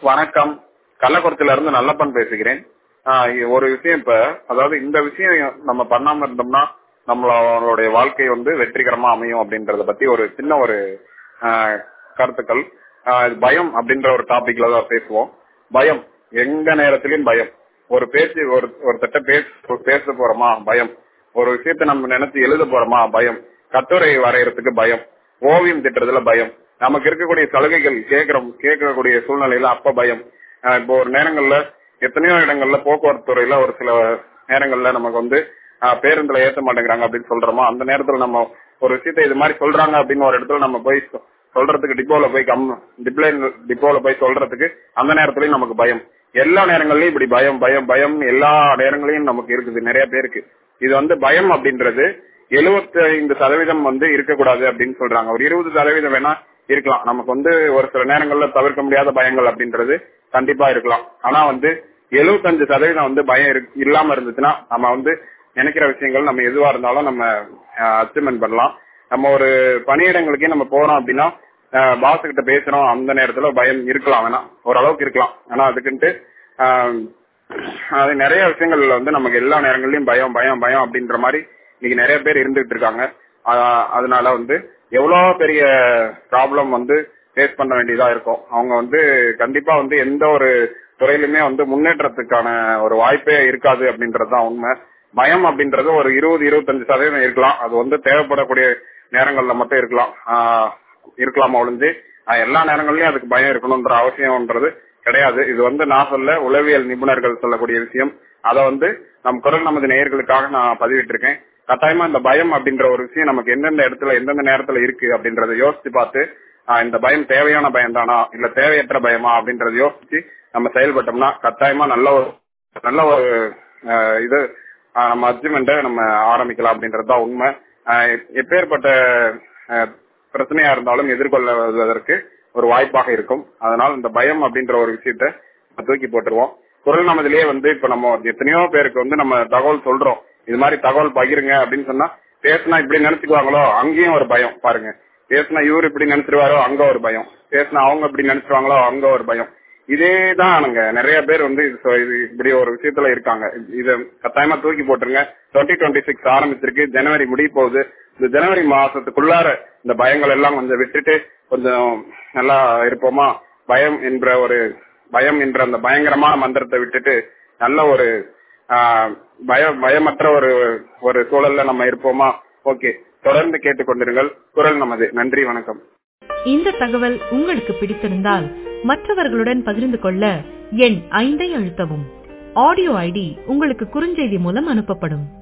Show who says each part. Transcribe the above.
Speaker 1: வணக்கம் கள்ளக்குறிச்சியில இருந்து நல்லப்பன் பேசுகிறேன் ஆஹ் இ- ஒரு விஷயம் இப்ப அதாவது இந்த விஷயம் நம்ம பண்ணாம இருந்தோம்னா நம்மளுடைய வாழ்க்கை வந்து வெற்றிகரமா அமையும் அப்படின்றத பத்தி ஒரு சின்ன ஒரு ஆஹ், கருத்துக்கள் ஆஹ், இது பயம் அப்படின்ற ஒரு டாபிக்ல தான் பேசுவோம் பயம் எந்த நேரத்திலயும் பயம் ஒரு பேச்சு ஒரு ஒருத்தட்ட பேச பேச போறோமா பயம் ஒரு விஷயத்த நம்ம நினைச்சு எழுத போறோமா பயம் கட்டுரை வரையறதுக்கு பயம் ஓவியம் திட்டுறதுல பயம் நமக்கு இருக்கக்கூடிய சலுகைகள் கேட்கிறோம் கேட்கக்கூடிய சூழ்நிலையில அப்ப பயம் ஆஹ் இப்போ ஒரு நேரங்கள்ல எத்தனையோ இடங்கள்ல போக்குவரத்து துறையில ஒரு சில நேரங்கள்ல நமக்கு வந்து ஆஹ் பேருந்துல ஏத்த மாட்டேங்கிறாங்க அப்படின்னு சொல்றோமோ அந்த நேரத்துல நம்ம ஒரு விஷயத்த இது மாதிரி சொல்றாங்க அப்படின்னு ஒரு இடத்துல நம்ம போய் சொ- சொல்றதுக்கு டிப்போல போய் கம் டிப்ளே டிப்போல போய் சொல்றதுக்கு அந்த நேரத்துலயும் நமக்கு பயம் எல்லா நேரங்கள்லயும் இப்படி பயம் பயம் பயம் எல்லா நேரங்களையும் நமக்கு இருக்குது நிறைய பேருக்கு இது வந்து பயம் அப்படின்றது 75% சதவீதம் வந்து இருக்கக்கூடாது அப்படின்னு சொல்றாங்க ஒரு இருபது சதவீதம் வேணா இருக்கலாம் நமக்கு வந்து ஒரு சில நேரங்கள்ல தவிர்க்க முடியாத பயங்கள் அப்படின்றது கண்டிப்பா இருக்கலாம் ஆனா வந்து 75% சதவீதம் வந்து பயம் இருக்கு- இல்லாம இருந்துச்சுன்னா நம்ம வந்து நினைக்கிற விஷயங்கள் நம்ம எதுவா இருந்தாலும் நம்ம அச்சீவ்மெண்ட் பண்ணலாம் நம்ம ஒரு பணியிடங்களுக்கே நம்ம போறோம் அப்படின்னா பாஸ் கிட்ட பேசுறோம் அந்த நேரத்துல பயம் இருக்கலாம் வேணா ஓரளவுக்கு இருக்கலாம் ஆனா அதுக்குன்ட்டு ஆஹ், அது நிறைய விஷயங்கள்ல வந்து நமக்கு எல்லா நேரங்கள்லயும் பயம் பயம் பயம் அப்படின்ற மாதிரி இன்னைக்கு நிறைய பேர் இருந்துட்டு இருக்காங்க ஆஹ், அதனால வந்து எவ்வளவு பெரிய ப்ராப்ளம் வந்து ஃபேஸ் பண்ண வேண்டியதா இருக்கும் அவங்க வந்து கண்டிப்பா வந்து எந்த ஒரு துறையிலுமே வந்து முன்னேற்றத்துக்கான ஒரு வாய்ப்பே இருக்காது அப்படின்றதுதான் உண்மை பயம் அப்படின்றது ஒரு இருபது இருபத்தஞ்சு சதவீதம் இருக்கலாம் அது வந்து தேவைப்படக்கூடிய நேரங்கள்ல மட்டும் இருக்கலாம் ஆஹ் இருக்கலாமா ஒழிஞ்சு ஆஹ் எல்லா நேரங்கள்லயும் அதுக்கு பயம் இருக்கணும்ன்ற அவசியம்ன்றது கிடையாது இது வந்து நான் சொல்ல உளவியல் நிபுணர்கள் சொல்லக்கூடிய விஷயம் அதை வந்து நம் குரல் நமது நேயர்களுக்காக நான் பதிவிட்டிருக்கேன் கட்டாயமா இந்த பயம் அப்படின்ற ஒரு விஷயம் நமக்கு எந்தெந்த இடத்துல எந்தெந்த நேரத்துல இருக்கு அப்படின்றத யோசிச்சு பார்த்து ஆஹ் இந்த பயம் தேவையான பயம் தானா இல்ல தேவையற்ற பயமா அப்படின்றத யோசிச்சு நம்ம செயல்பட்டோம்னா கட்டாயமா நல்ல ஒரு நல்ல ஒரு ஆஹ் இது ஆஹ் நம்ம அச்சீவ்மெண்ட்டை நம்ம ஆரம்பிக்கலாம் அப்படின்றது தான் உண்மை ஆஹ் எப்பேற்பட்ட ஆஹ் பிரச்சனையா இருந்தாலும் எதிர்கொள்வதற்கு ஒரு வாய்ப்பாக இருக்கும் அதனால் இந்த பயம் அப்படின்ற ஒரு விஷயத்த நம்ம தூக்கி போட்டுருவோம் குரல் நமதிலேயே வந்து இப்ப நம்ம எத்தனையோ பேருக்கு வந்து நம்ம தகவல் சொல்றோம் இது மாதிரி தகவல் பகிருங்க அப்படின்னு சொன்னா பேசினா இப்படி நினைச்சுக்குவாங்களோ அங்கேயும் ஒரு பயம் பாருங்க பேசினா இவரு இப்படி நினைச்சிருவாரோ அங்க ஒரு பயம் பேசினா அவங்க இப்படி நினைச்சிருவாங்களோ அங்க ஒரு பயம் இதே தானுங்க நிறைய பேர் வந்து இது சொ- இது இப்படி ஒரு விஷயத்துல இருக்காங்க இத கட்டாயமா தூக்கி போட்டுருங்க டுவெண்ட்டி டுவெண்ட்டி சிக்ஸ் ஆரம்பிச்சிருக்கு ஜனவரி முடிய போகுது இந்த ஜனவரி மாசத்துக்குள்ளார இந்த பயங்கள் எல்லாம் கொஞ்சம் விட்டுட்டு கொஞ்சம் நல்லா இருப்போமா பயம் என்ற ஒரு பயம் என்ற அந்த பயங்கரமான மந்திரத்தை விட்டுட்டு நல்ல ஒரு ஆஹ், பய பயமற்ற ஒரு ஒரு சூழல்ல நம்ம இருப்போமா ஓகே தொடர்ந்து கேட்டுக்கொண்டிருங்கள் குரல் நமது நன்றி வணக்கம்
Speaker 2: இந்த தகவல் உங்களுக்கு பிடித்திருந்தால் மற்றவர்களுடன் பகிர்ந்து கொள்ள எண் ஐந்தை அழுத்தவும் ஆடியோ ஐடி உங்களுக்கு குறுஞ்செய்தி மூலம் அனுப்பப்படும்